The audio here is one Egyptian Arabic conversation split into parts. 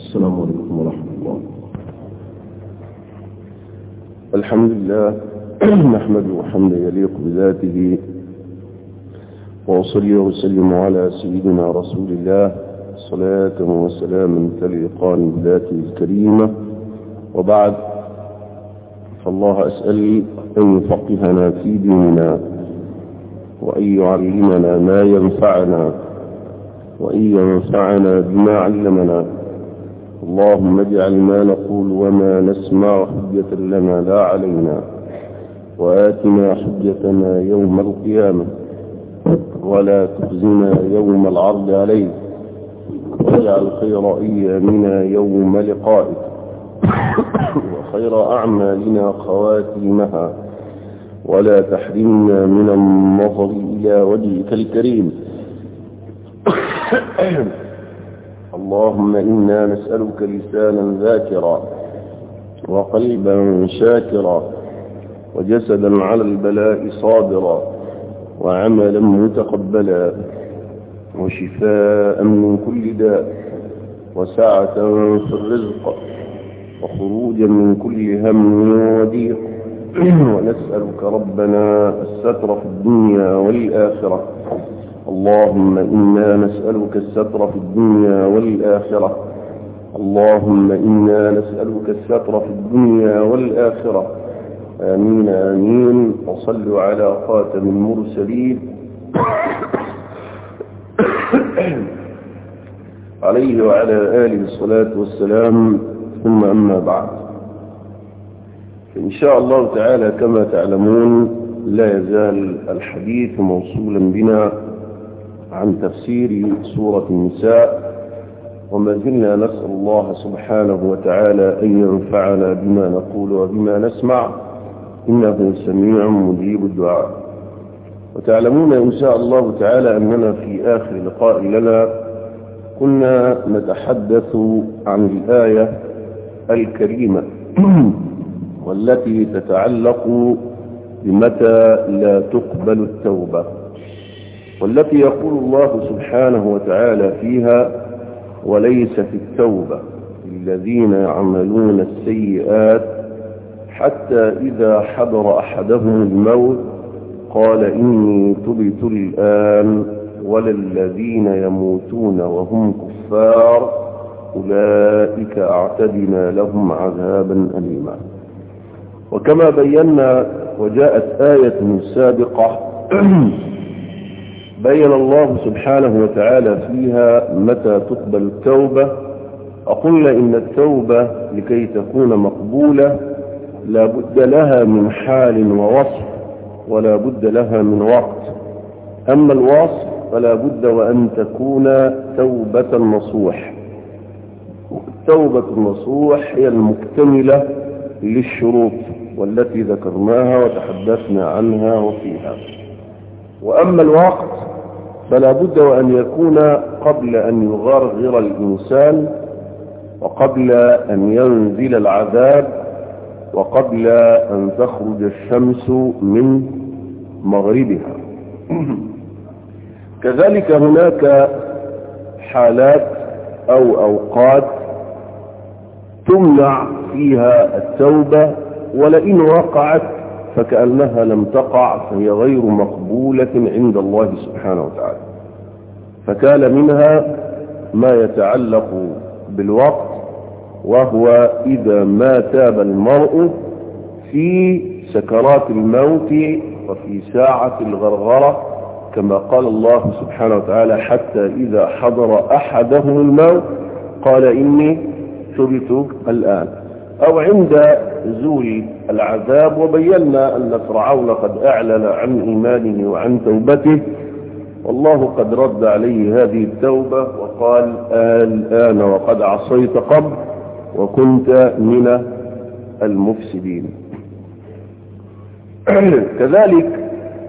السلام عليكم ورحمة الله الحمد لله نحمده حمدا يليق بذاته وأصلي وسلم على سيدنا رسول الله صلاة وسلاما تليقان بذاته الكريمة وبعد فالله أسأل أن يفقهنا في ديننا وأن يعلمنا ما ينفعنا وأن ينفعنا بما علمنا اللهم اجعل ما نقول وما نسمع حجة لنا لا علينا وآتنا حجتنا يوم القيامة ولا تخزنا يوم العرض عليك واجعل خير أيامنا يوم لقائك وخير أعمالنا خواتيمها ولا تحرمنا من النظر إلى وجهك الكريم اللهم إنا نسألك لسانا ذاكرا وقلبا شاكرا وجسدا على البلاء صابرا وعملا متقبلا وشفاء من كل داء وسعة في الرزق وخروجا من كل هم وضيق ونسألك ربنا الستر في الدنيا والآخرة اللهم إنا نسألك الستر في الدنيا والآخرة اللهم إنا نسألك الستر في الدنيا والآخرة آمين آمين وصلوا على خاتم المرسلين عليه وعلى آله الصلاة والسلام ثم أما بعد إن شاء الله تعالى كما تعلمون لا يزال الحديث موصولا بنا عن تفسير سورة النساء وما زلنا نسأل الله سبحانه وتعالى أن ينفعنا بما نقول وبما نسمع إنه سميع مجيب الدعاء وتعلمون إن شاء الله تعالى أننا في آخر لقاء لنا كنا نتحدث عن الآية الكريمة والتي تتعلق بمتى لا تقبل التوبة والتي يقول الله سبحانه وتعالى فيها وليس في التوبة الذين يعملون السيئات حتى إذا حضر أحدهم الموت قال إني تبت الآن وللذين يموتون وهم كفار أولئك أعتدنا لهم عذابا أليما وكما بينا وجاءت آية سابقة بين الله سبحانه وتعالى فيها متى تقبل التوبة أقول إن التوبة لكي تكون مقبولة لا بد لها من حال ووصف ولا بد لها من وقت أما الوصف فلا بد وأن تكون توبة نصوح التوبة النصوح هي المكتملة للشروط والتي ذكرناها وتحدثنا عنها وفيها وأما الوقت فلا بد وأن يكون قبل أن يغرغر الإنسان وقبل أن ينزل العذاب وقبل أن تخرج الشمس من مغربها كذلك هناك حالات أو أوقات تمنع فيها التوبة ولئن وقعت فكأنها لم تقع فهي غير مقبولة عند الله سبحانه وتعالى فكان منها ما يتعلق بالوقت وهو إذا ما تاب المرء في سكرات الموت وفي ساعة الغرغرة كما قال الله سبحانه وتعالى حتى إذا حضر أحدهم الموت قال إني تبت الآن أو عند زول العذاب وبينا أن فرعون قد أعلن عن إيمانه وعن توبته والله قد رد عليه هذه التوبة وقال الآن وقد عصيت قبل وكنت من المفسدين كذلك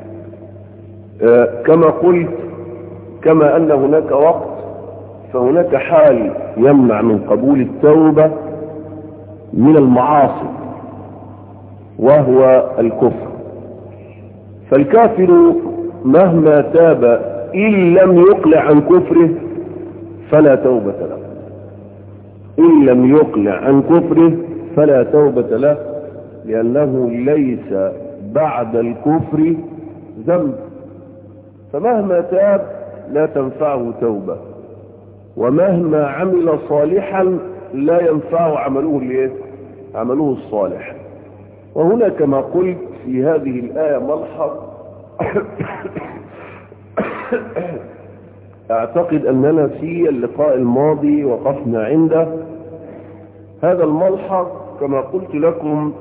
كما قلت كما أن هناك وقت فهناك حال يمنع من قبول التوبة من المعاصي وهو الكفر فالكافر مهما تاب إن لم يقلع عن كفره فلا توبة له إن لم يقلع عن كفره فلا توبة له لأنه ليس بعد الكفر ذنب فمهما تاب لا تنفعه توبة ومهما عمل صالحا لا ينفعه عمله الايه عمله الصالح وهنا كما قلت في هذه الآية ملحظ اعتقد اننا في اللقاء الماضي وقفنا عنده هذا الملحظ كما قلت لكم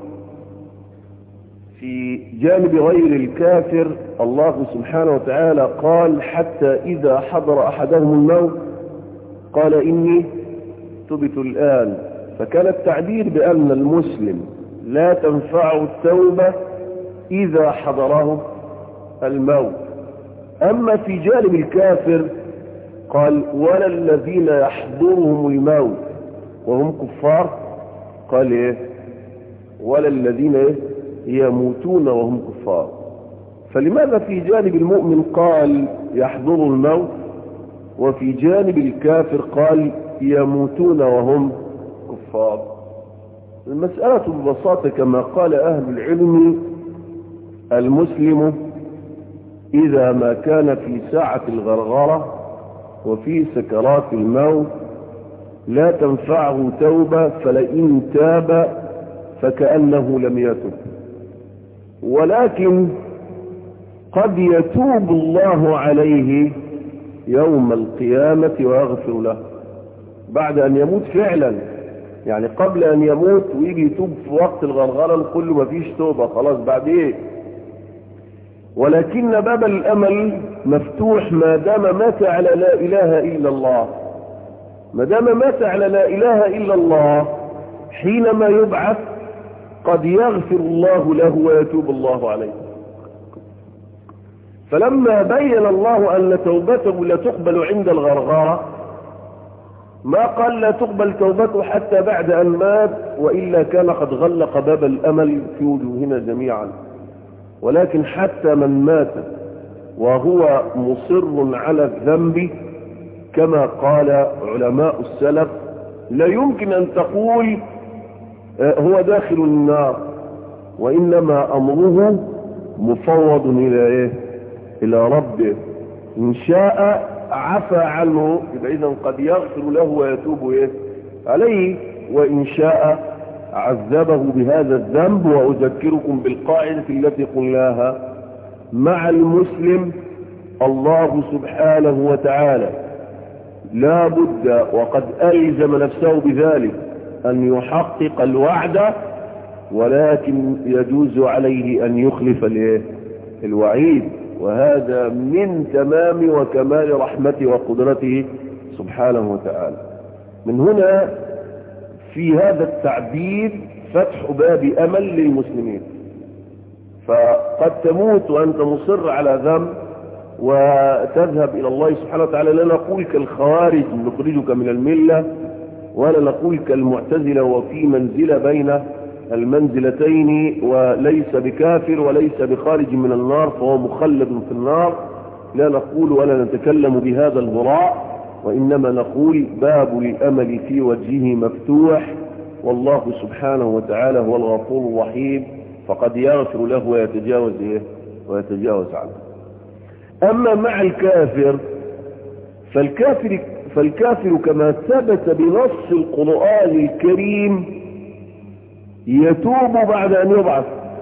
في جانب غير الكافر الله سبحانه وتعالى قال حتى إذا حضر أحدهم الموت قال إني تبت الآن فكان التعبير بأن المسلم لا تنفعه التوبة إذا حضره الموت أما في جانب الكافر قال ولا الذين يحضرهم الموت وهم كفار قال إيه ولا الذين إيه يموتون وهم كفار فلماذا في جانب المؤمن قال يحضر الموت وفي جانب الكافر قال يموتون وهم كفار المسألة ببساطة كما قال أهل العلم المسلم إذا ما كان في ساعة الغرغرة وفي سكرات الموت لا تنفعه توبة فلئن تاب فكأنه لم يتب ولكن قد يتوب الله عليه يوم القيامة ويغفر له بعد أن يموت فعلا يعني قبل أن يموت ويجي يتوب في وقت الغرغرة نقول له مفيش توبة خلاص بعد إيه ولكن باب الأمل مفتوح ما دام مات على لا إله إلا الله ما دام مات على لا إله إلا الله حينما يبعث قد يغفر الله له ويتوب الله عليه فلما بين الله أن توبته لا تقبل عند الغرغرة ما قال لا تقبل توبته حتى بعد أن مات وإلا كان قد غلق باب الأمل في وجوهنا جميعا ولكن حتى من مات وهو مصر على الذنب كما قال علماء السلف لا يمكن أن تقول هو داخل النار وإنما أمره مفوض إلى إيه إلى ربه إن شاء عفى عنه يبقى إذا قد يغفر له ويتوب إيه عليه وإن شاء عذبه بهذا الذنب وأذكركم بالقاعدة التي قلناها مع المسلم الله سبحانه وتعالى لا بد وقد ألزم نفسه بذلك أن يحقق الوعد ولكن يجوز عليه أن يخلف الوعيد وهذا من تمام وكمال رحمته وقدرته سبحانه وتعالى من هنا في هذا التعبير فتح باب أمل للمسلمين فقد تموت وأنت مصر على ذنب وتذهب إلى الله سبحانه وتعالى لا نقول كالخوارج نخرجك من الملة ولا نقول كالمعتزلة وفي منزلة بين المنزلتين وليس بكافر وليس بخارج من النار فهو مخلد في النار لا نقول ولا نتكلم بهذا الهراء وإنما نقول باب الأمل في وجهه مفتوح والله سبحانه وتعالى هو الغفور الرحيم فقد يغفر له ويتجاوز إيه ويتجاوز عنه أما مع الكافر فالكافر فالكافر كما ثبت بنص القرآن الكريم يتوب بعد أن يبعث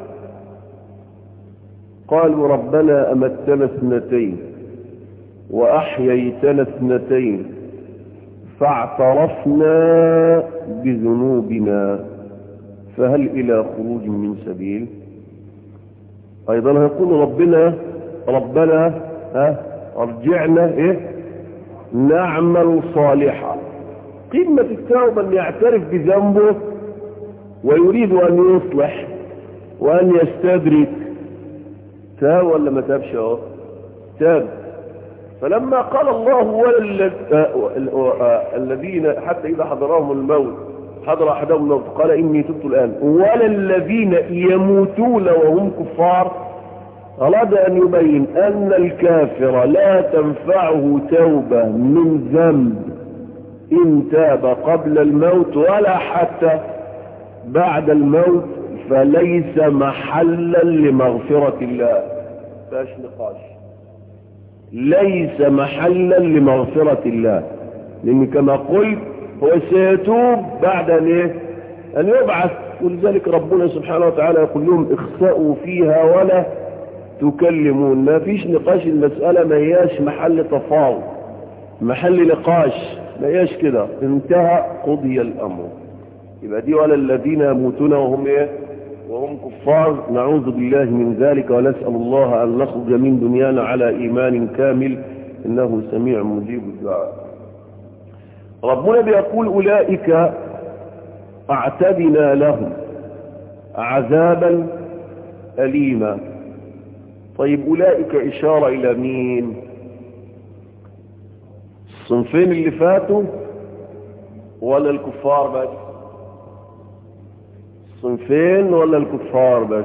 قالوا ربنا أمتنا اثنتين وأحييتنا اثنتين فاعترفنا بذنوبنا فهل إلى خروج من سبيل أيضا يقول ربنا ربنا ها ارجعنا إيه نعمل صالحا قمة التوبة أن يعترف بذنبه ويريد أن يصلح وأن يستدرك تاب ولا ما تابش اهو تاب فلما قال الله ولا الذين حتى إذا حضرهم الموت حضر أحدهم الموت قال إني تبت الآن ولا الذين يموتون وهم كفار أراد أن يبين أن الكافر لا تنفعه توبة من ذنب إن تاب قبل الموت ولا حتى بعد الموت فليس محلا لمغفرة الله فاش نقاش ليس محلا لمغفرة الله لأن كما قلت هو سيتوب بعد أن, إيه؟ أن يبعث ولذلك ربنا سبحانه وتعالى يقول لهم اخسأوا فيها ولا تكلمون ما فيش نقاش المسألة ما هياش محل تفاوض محل نقاش ما هياش كده انتهى قضي الأمر يبقى دي ولا الذين يموتون وهم ايه وهم كفار نعوذ بالله من ذلك ونسأل الله أن نخرج من دنيانا على إيمان كامل إنه سميع مجيب الدعاء ربنا بيقول أولئك اعتدنا لهم عذابا أليما طيب أولئك إشارة إلى مين الصنفين اللي فاتوا ولا الكفار بس الصنفين ولا الكفار بس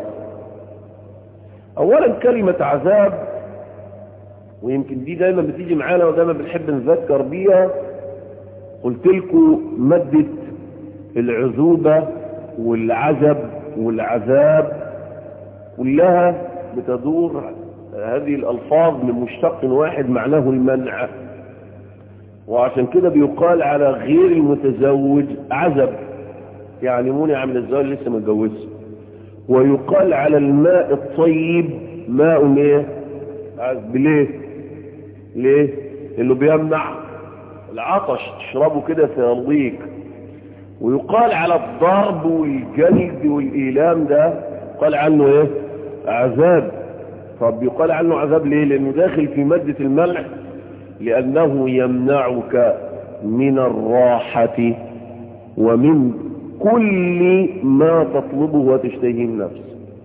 أولا كلمة عذاب ويمكن دي دايما بتيجي معانا ودايما بنحب نذكر بيها قلت لكم مادة العذوبة والعذب والعذاب كلها بتدور هذه الألفاظ من مشتق واحد معناه المنع وعشان كده بيقال على غير المتزوج عزب يعني منع من الزواج لسه متجوزش ويقال على الماء الطيب ماء ايه عذب ليه ليه اللي بيمنع العطش تشربه كده فيرضيك ويقال على الضرب والجلد والإيلام ده قال عنه ايه عذاب طب يقال عنه عذاب ليه لانه داخل في مادة الملح لانه يمنعك من الراحة ومن كل ما تطلبه وتشتهيه النفس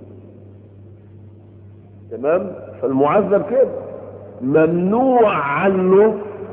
تمام فالمعذب كده ممنوع عنه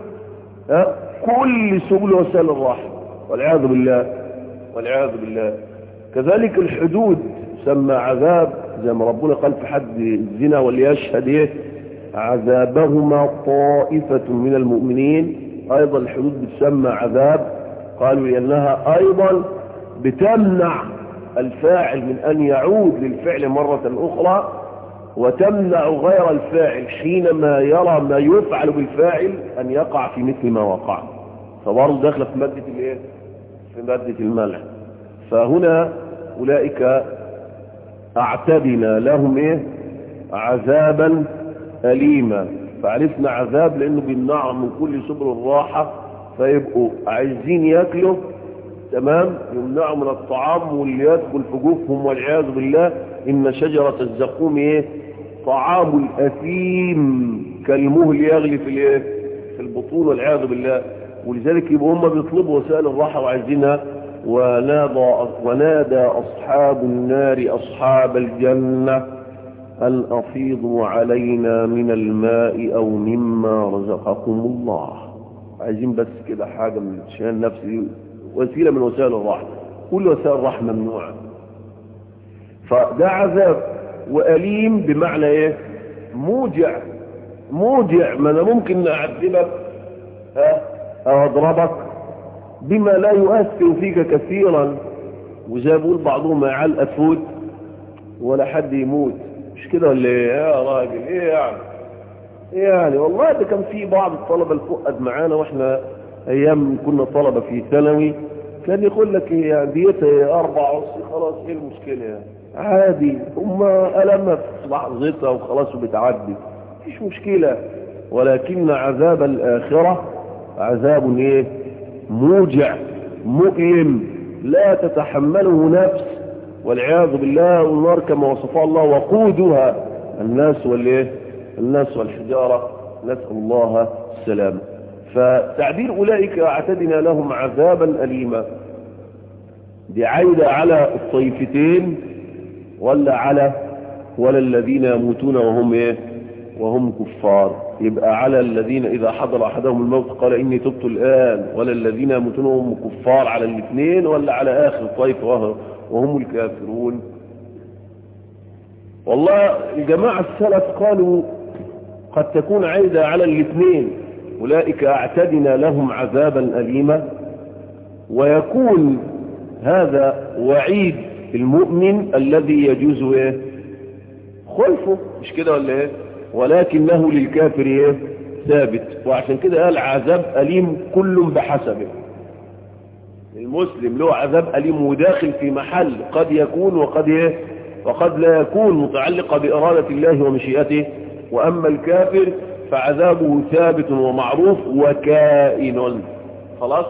كل سبل وسائل الراحة والعياذ بالله والعياذ بالله كذلك الحدود سمى عذاب زي ما ربنا قال في حد الزنا وليشهد ايه عذابهما طائفة من المؤمنين ايضا الحدود بتسمى عذاب قالوا لانها ايضا بتمنع الفاعل من ان يعود للفعل مرة اخرى وتمنع غير الفاعل حينما يرى ما يفعل بالفاعل ان يقع في مثل ما وقع فبرضه داخله في مادة الايه في مادة المنع فهنا اولئك اعتدنا لهم ايه عذابا أليما فعرفنا عذاب لانه بيمنعهم من كل سبل الراحة فيبقوا عايزين ياكلوا تمام يمنعوا من الطعام واللي يدخل في جوفهم والعياذ بالله ان شجرة الزقوم ايه طعام الاثيم كالمهل يغلي في الايه في البطون والعياذ بالله ولذلك يبقوا هم بيطلبوا وسائل الراحة وعايزينها ونادى, ونادى أصحاب النار أصحاب الجنة أن أفيضوا علينا من الماء أو مما رزقكم الله عايزين بس كده حاجة من شان نفسي وسيلة من وسائل الراحة كل وسائل الراحة ممنوعة فده عذاب وأليم بمعنى ايه موجع موجع ما انا ممكن اعذبك ها او اضربك بما لا يؤثر فيك كثيرا وزي بقول بعضهم يعال افوت ولا حد يموت مش كده ولا ايه يا راجل ايه يعني ايه يعني والله ده كان في بعض الطلبة الفؤد معانا واحنا ايام كنا طلبة في ثانوي كان يقول لك ايه يعني ديتها اربع ونص خلاص ايه المشكلة يعني عادي هم ألمها في لحظتها وخلاص وبتعدي مفيش مشكلة ولكن عذاب الآخرة عذاب ايه موجع مؤلم لا تتحمله نفس والعياذ بالله والنار كما وصفها الله وقودها الناس والايه الناس والحجارة نسأل الله السلامة فتعبير أولئك اعتدنا لهم عذابا أليما دي عايدة على الطيفتين ولا على ولا الذين يموتون وهم ايه وهم كفار يبقى على الذين إذا حضر أحدهم الموت قال إني تبت الآن ولا الذين يموتون وهم كفار على الاثنين ولا على آخر طيف وهم الكافرون والله الجماعة السلف قالوا قد تكون عايدة على الاثنين أولئك أعتدنا لهم عذابا أليما ويكون هذا وعيد المؤمن الذي يجوز إيه خلفه مش كده ولا إيه ولكنه للكافر إيه ثابت وعشان كده قال عذاب أليم كل بحسبه المسلم له عذاب أليم وداخل في محل قد يكون وقد إيه وقد لا يكون متعلقة بإرادة الله ومشيئته وأما الكافر فعذابه ثابت ومعروف وكائن خلاص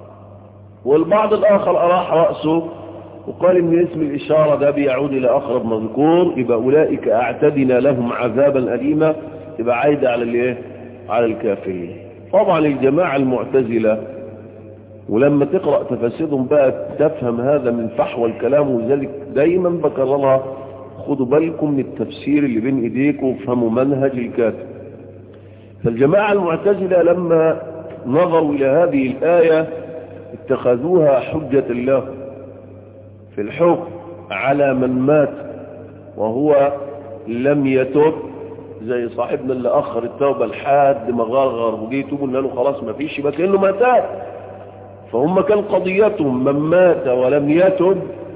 والبعض الآخر أراح رأسه وقال إن اسم الإشارة ده بيعود إلى أقرب مذكور يبقى أولئك أعتدنا لهم عذابا أليما يبقى عايدة على الإيه على الكافرين طبعا الجماعة المعتزلة ولما تقرأ تفاسيرهم بقى تفهم هذا من فحوى الكلام وذلك دايما بكررها خدوا بالكم من التفسير اللي بين ايديكم وفهموا منهج الكاتب فالجماعة المعتزلة لما نظروا إلى هذه الآية اتخذوها حجة الله في الحكم على من مات وهو لم يتوب زي صاحبنا اللي أخر التوبة لحد ما غرغر وجي يتوب قلنا له خلاص ما فيش يبقى كأنه ما تاب فهم كان قضيتهم من مات ولم يتب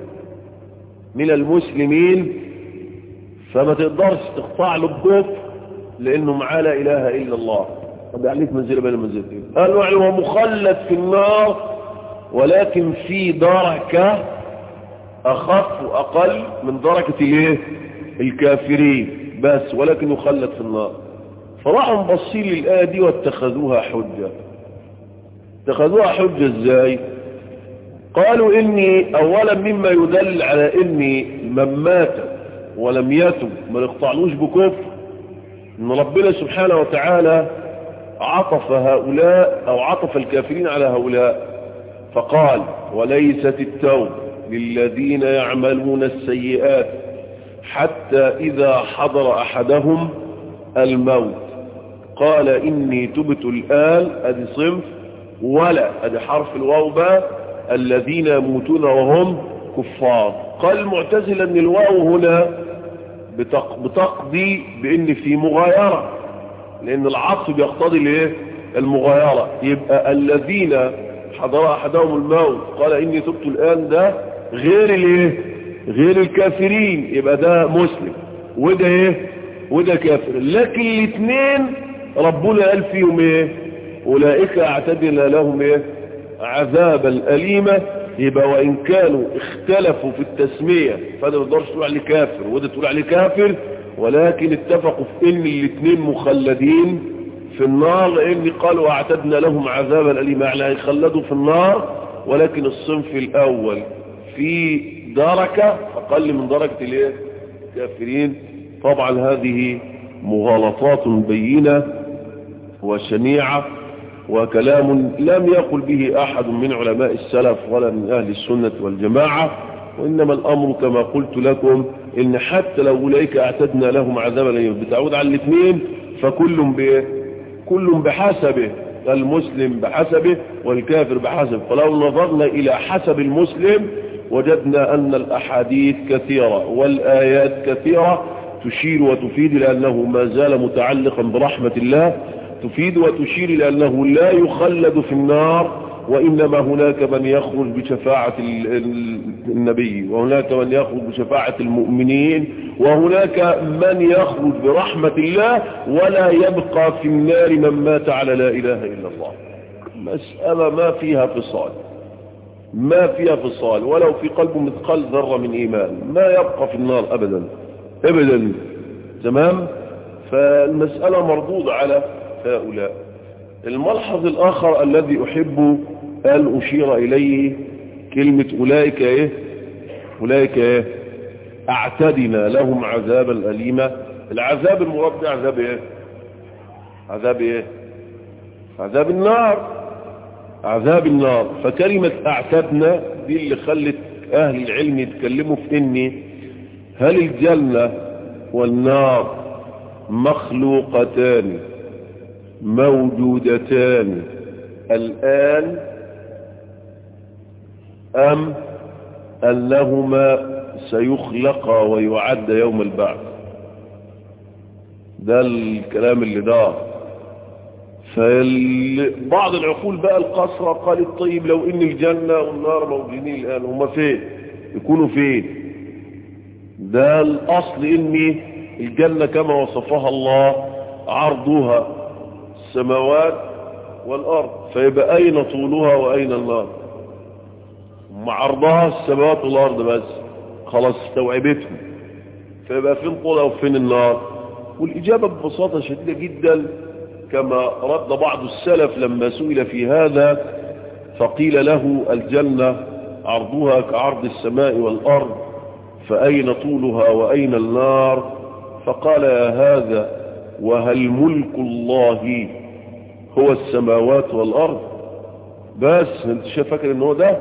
من المسلمين فما تقدرش تقطع له بكفر لانه معاه لا اله الا الله طب يعني منزله بين المنزلتين قالوا يعني هو مخلد في النار ولكن في دركه اخف واقل من دركه الايه الكافرين بس ولكن يخلد في النار فراحوا مبصين للايه دي واتخذوها حجه اتخذوها حجة ازاي قالوا اني اولا مما يدل على اني من مات ولم يتب ما نقطعلوش بكفر ان ربنا سبحانه وتعالى عطف هؤلاء او عطف الكافرين على هؤلاء فقال وليست التوبة للذين يعملون السيئات حتى اذا حضر احدهم الموت قال اني تبت الان ادي صنف ولا ادي حرف الواو بقى الذين يموتون وهم كفار قال المعتزله ان الواو هنا بتق... بتقضي بان في مغايره لان العطف بيقتضي الايه المغايره يبقى الذين حضر احدهم الموت قال اني تبت الان ده غير الايه غير الكافرين يبقى ده مسلم وده ايه وده كافر لكن الاثنين ربنا قال فيهم ايه أولئك اعتدنا لهم إيه؟ عذابا أليما يبقى وإن كانوا اختلفوا في التسمية فده ما تقدرش تقول عليه كافر وده تقول عليه كافر ولكن اتفقوا في ان الاثنين مخلدين في النار لان قالوا اعتدنا لهم عذابا أليما يعني هيخلدوا في النار ولكن الصنف الأول في دركة أقل من درجة الايه الكافرين طبعا هذه مغالطات بينة وشنيعة وكلام لم يقل به أحد من علماء السلف ولا من أهل السنة والجماعة وإنما الأمر كما قلت لكم إن حتى لو أولئك أعتدنا لهم عذابا بتعود على الاثنين فكل ب كل بحسبه المسلم بحسبه والكافر بحسبه فلو نظرنا إلى حسب المسلم وجدنا أن الأحاديث كثيرة والآيات كثيرة تشير وتفيد لأنه ما زال متعلقا برحمة الله تفيد وتشير إلى أنه لا يخلد في النار وإنما هناك من يخرج بشفاعة النبي وهناك من يخرج بشفاعة المؤمنين وهناك من يخرج برحمة الله ولا يبقى في النار من مات على لا إله إلا الله مسألة ما فيها فصال ما فيها فصال ولو في قلبه مثقال ذرة من إيمان ما يبقى في النار أبدا أبدا تمام فالمسألة مردودة على هؤلاء الملحظ الآخر الذي أحب أن أشير إليه كلمة أولئك إيه أولئك إيه أعتدنا لهم عذابا أليما العذاب المراد عذاب إيه عذاب إيه عذاب النار عذاب النار فكلمة أعتدنا دي اللي خلت أهل العلم يتكلموا في إني هل الجنة والنار مخلوقتان موجودتان الآن أم أنهما سيخلقا ويعد يوم البعث ده الكلام اللي دار فبعض العقول بقى القصرة قالت طيب لو ان الجنة والنار موجودين الان هما فين يكونوا فين ده الاصل ان الجنة كما وصفها الله عرضها السماوات والارض فيبقى اين طولها واين النار مع عرضها السماوات والارض بس خلاص استوعبتهم فيبقى فين طولها وفين النار والاجابة ببساطة شديدة جدا كما رد بعض السلف لما سئل في هذا فقيل له الجنة عرضها كعرض السماء والأرض فأين طولها وأين النار فقال يا هذا وهل ملك الله هو السماوات والأرض بس انت شايف فاكر ان هو ده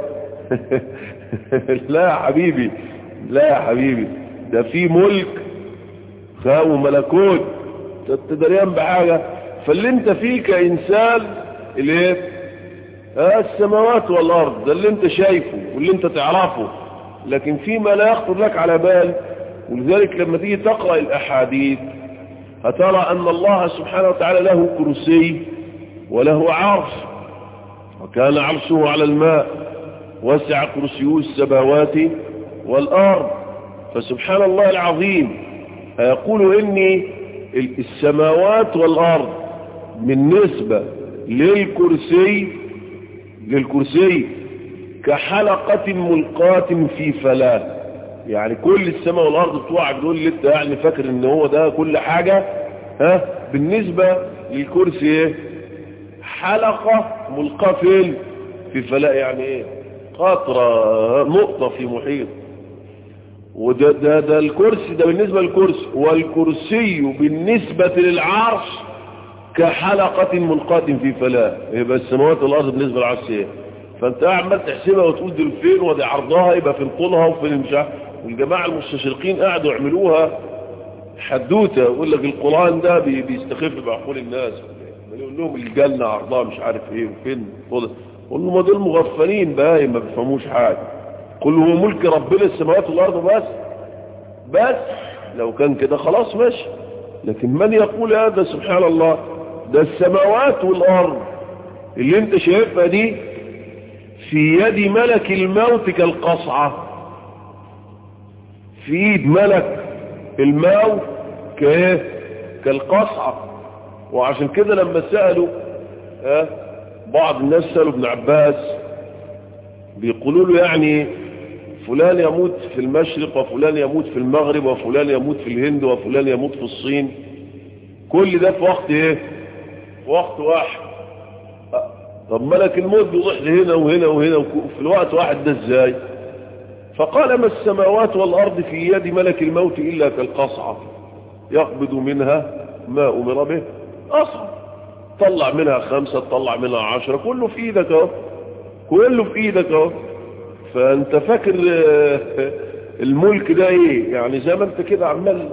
لا يا حبيبي لا يا حبيبي ده في ملك خاو ملكوت تدريان بحاجة فاللي انت فيه كإنسان الايه السماوات والأرض ده اللي انت شايفه واللي انت تعرفه لكن فيما لا يخطر لك على بال ولذلك لما تيجي تقرأ الأحاديث هترى أن الله سبحانه وتعالى له كرسي وله عرش وكان عرشه على الماء وسع كرسيه السماوات والأرض فسبحان الله العظيم يقول إني السماوات والأرض بالنسبة للكرسي للكرسي كحلقة ملقاة في فلاة يعني كل السماء والأرض بتوعك دول اللي انت يعني فاكر ان هو ده كل حاجة ها بالنسبة للكرسي ايه حلقة ملقاة فين في فلاة يعني ايه قطرة نقطة في محيط وده ده, ده الكرسي ده بالنسبة للكرسي والكرسي بالنسبة للعرش كحلقة ملقاة في فلاة يبقى السماوات والأرض بالنسبة للعرش ايه فانت عمال تحسبها وتقول دول فين ودي عرضها يبقى فين طولها وفين المشاع والجماعة المستشرقين قاعدوا يعملوها حدوتة يقول لك القرآن ده بيستخف بعقول الناس يقول لهم الجنة عرضها مش عارف ايه وفين طولها قول لهم دول مغفلين بقى ما بيفهموش حاجة قل هو ملك ربنا السماوات والأرض بس بس لو كان كده خلاص ماشي لكن من يقول هذا سبحان الله ده السماوات والأرض اللي انت شايفها دي في يد ملك الموت كالقصعة في ايد ملك الموت كايه كالقصعة وعشان كده لما سألوا اه بعض الناس سألوا ابن عباس بيقولوا له يعني فلان يموت في المشرق وفلان يموت في المغرب وفلان يموت في الهند وفلان يموت في الصين كل ده في وقت ايه في وقت واحد طب ملك الموت بيروح لهنا وهنا وهنا في الوقت واحد ده ازاي فقال ما السماوات والأرض في يد ملك الموت إلا كالقصعة يقبض منها ما أمر به أصعب طلع منها خمسة طلع منها عشرة كله في ايدك اهو كله في ايدك اهو فانت فاكر الملك ده ايه يعني زي ما انت كده عمال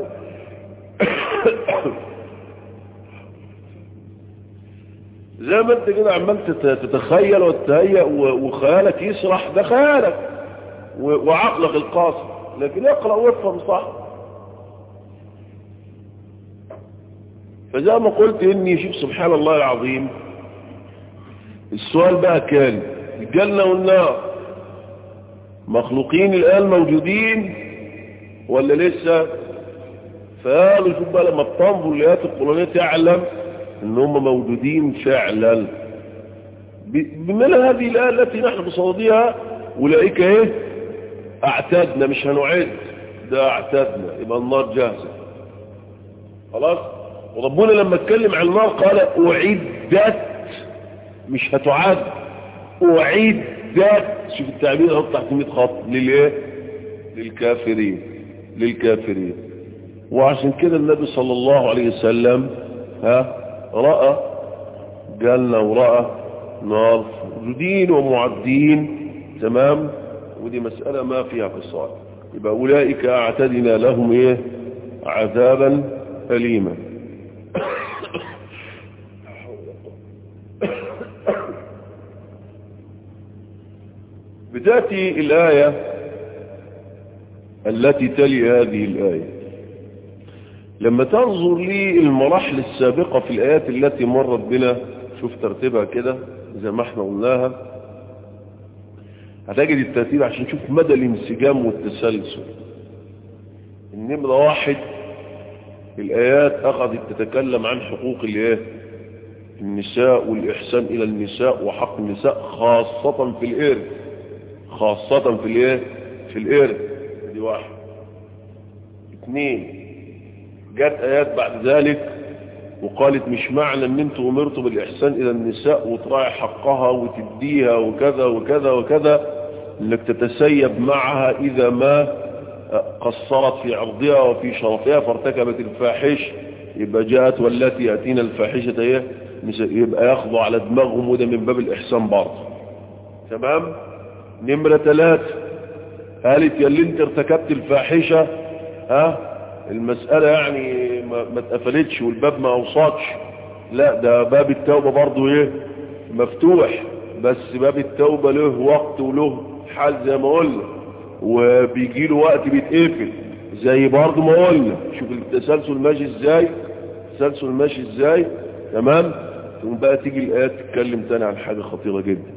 زي ما انت كده عمال تتخيل وتتهيأ وخيالك يسرح ده خيالك وعقلك القاصر لكن اقرأ وافهم صح فزي ما قلت اني شوف سبحان الله العظيم السؤال بقى كان الجنة والنار مخلوقين الآن موجودين ولا لسه فقالوا شوف بقى لما بتنظر الآيات القرآنية تعلم ان هم موجودين فعلا بمثل هذه الآية التي نحن بصددها أولئك ايه اعتدنا مش هنعد ده اعتدنا يبقى النار جاهزة خلاص وربنا لما اتكلم عن النار قال اعدت مش هتعد اعدت شوف التعبير اهو تحت 100 خط للايه للكافرين للكافرين وعشان كده النبي صلى الله عليه وسلم ها رأى جنة ورأى نار موجودين ومعدين تمام ودي مسألة ما فيها فصال يبقى أولئك أعتدنا لهم إيه عذابا أليما بتأتي الآية التي تلي هذه الآية لما تنظر لي المراحل السابقة في الآيات التي مرت بنا شوف ترتيبها كده زي ما احنا قلناها هتجد الترتيب عشان تشوف مدى الانسجام والتسلسل النمرة واحد الآيات أخذت تتكلم عن حقوق الايه النساء والإحسان إلى النساء وحق النساء خاصة في الإرث خاصة في الايه في الإرث دي واحد اثنين جت آيات بعد ذلك وقالت مش معنى ان انتوا امرتوا بالاحسان الى النساء وتراعي حقها وتديها وكذا وكذا وكذا انك تتسيب معها اذا ما قصرت في عرضها وفي شرفها فارتكبت الفاحش يبقى جاءت والتي ياتينا الفاحشه ايه يبقى ياخذوا على دماغهم وده من باب الاحسان برضه تمام نمره ثلاثة قالت يا اللي انت ارتكبت الفاحشه ها المسألة يعني ما, ما اتقفلتش والباب ما اوصاتش لا ده باب التوبة برضو ايه مفتوح بس باب التوبة له وقت وله حال زي ما قلنا وبيجي له وقت بيتقفل زي برضو ما قلنا شوف التسلسل ماشي ازاي التسلسل ماشي ازاي تمام ثم بقى تيجي الايات تتكلم تاني عن حاجة خطيرة جدا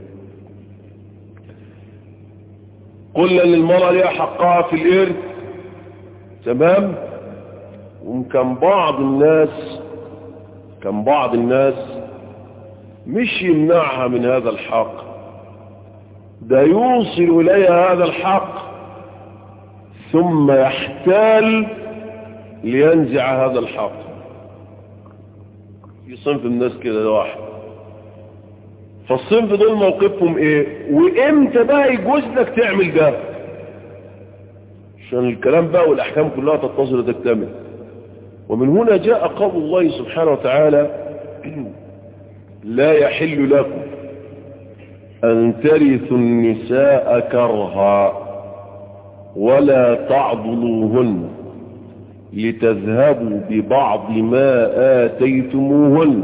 قلنا ان المرأة ليها حقها في الارث تمام وكان بعض الناس كان بعض الناس مش يمنعها من هذا الحق ده يوصل إليها هذا الحق ثم يحتال لينزع هذا الحق في صنف الناس كده ده واحد فالصنف دول موقفهم ايه وامتى بقى يجوز لك تعمل ده عشان الكلام بقى والاحكام كلها تتصل وتكتمل ومن هنا جاء قول الله سبحانه وتعالى لا يحل لكم أن ترثوا النساء كرها ولا تعضلوهن لتذهبوا ببعض ما آتيتموهن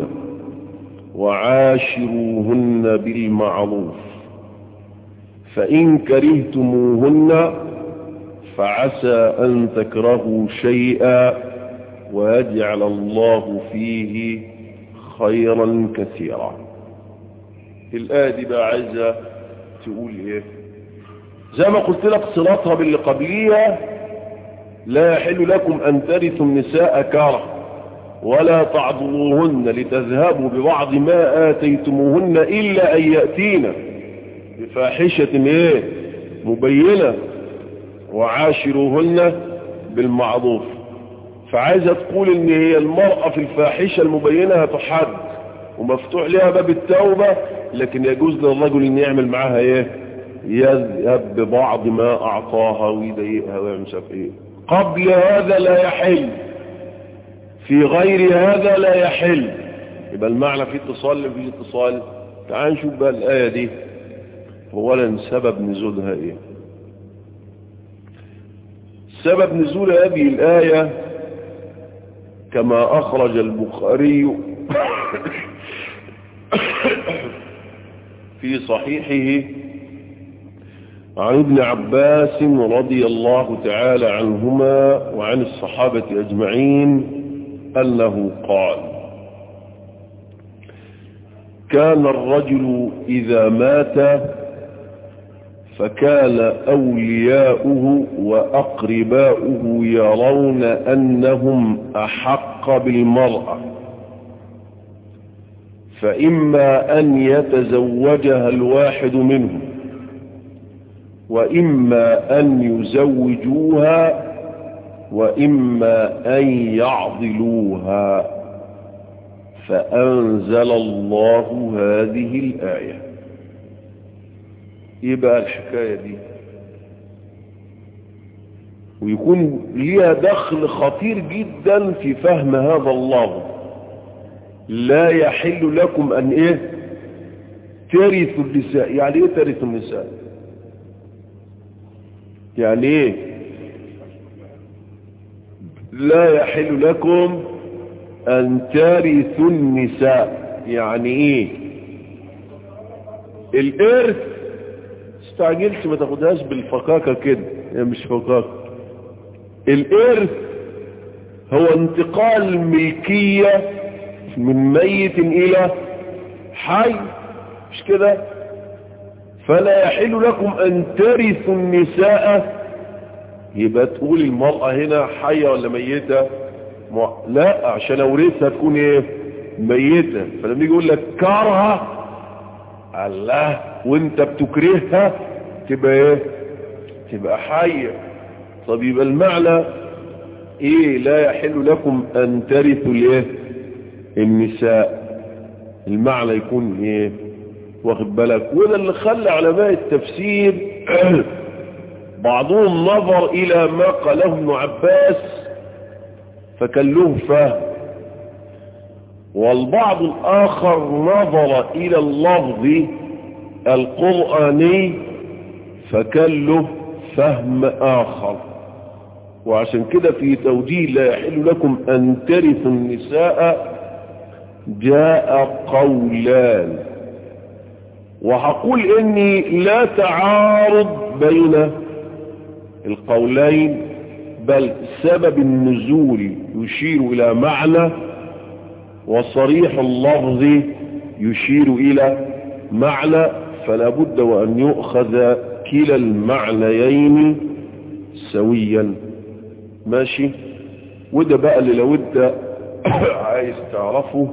وعاشروهن بالمعروف فإن كرهتموهن فعسى أن تكرهوا شيئا ويجعل الله فيه خيرا كثيرا الآية دي بقى عايزة تقول ايه زي ما قلت لك صلاتها باللي قبليها لا يحل لكم أن ترثوا النساء كره ولا تعضلوهن لتذهبوا ببعض ما آتيتموهن إلا أن يأتين بفاحشة ايه مبينة وعاشروهن بالمعروف فعايزة تقول ان هي المرأة في الفاحشة المبينة هتحد ومفتوح لها باب التوبة لكن يجوز للرجل ان يعمل معاها ايه يذهب ببعض ما اعطاها ويضايقها ويعمل ايه قبل هذا لا يحل في غير هذا لا يحل يبقى المعنى في اتصال في اتصال تعال نشوف بقى الآية دي اولا سبب نزولها ايه سبب نزول هذه الآية كما أخرج البخاري في صحيحه عن ابن عباس رضي الله تعالى عنهما وعن الصحابة أجمعين أنه قال كان الرجل إذا مات فكان أولياؤه وأقرباؤه يرون أنهم أحق بالمرأة فإما أن يتزوجها الواحد منهم وإما أن يزوجوها وإما أن يعضلوها فأنزل الله هذه الآية يبقى الحكاية دي ويكون ليها دخل خطير جدا في فهم هذا اللفظ لا يحل لكم أن إيه ترثوا النساء يعني إيه ترثوا النساء يعني إيه لا يحل لكم أن ترثوا النساء يعني إيه الإرث استعجلت ما تاخدهاش بالفقاقة كده يعني مش فقاقة الإرث هو انتقال ملكية من ميت إلى حي مش كده فلا يحل لكم ان ترثوا النساء يبقى تقول المرأة هنا حية ولا ميتة لا عشان اورثها تكون ايه ميتة فلما يجي يقول لك كارها الله وانت بتكرهها تبقى ايه تبقى حية طب يبقى المعنى ايه لا يحل لكم ان ترثوا الايه النساء المعنى يكون ايه واخد بالك وده اللي خلى علماء التفسير بعضهم نظر الى ما قاله ابن عباس فكان له فهم والبعض الاخر نظر الى اللفظ القرآني فكان له فهم اخر وعشان كده في توجيه لا يحل لكم ان ترثوا النساء جاء قولان وهقول اني لا تعارض بين القولين بل سبب النزول يشير الى معنى وصريح اللفظ يشير الى معنى فلا بد وان يؤخذ كلا المعنيين سويا ماشي وده بقى اللي لو انت عايز تعرفه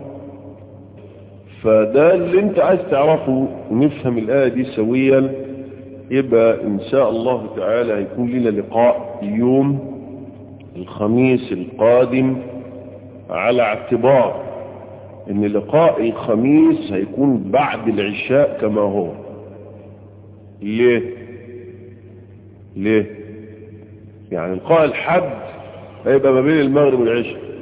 فده اللي انت عايز تعرفه ونفهم الآية دي سويا يبقى ان شاء الله تعالى هيكون لنا لقاء يوم الخميس القادم على اعتبار ان لقاء الخميس هيكون بعد العشاء كما هو ليه ليه يعني لقاء الحد هيبقى ما بين المغرب والعشاء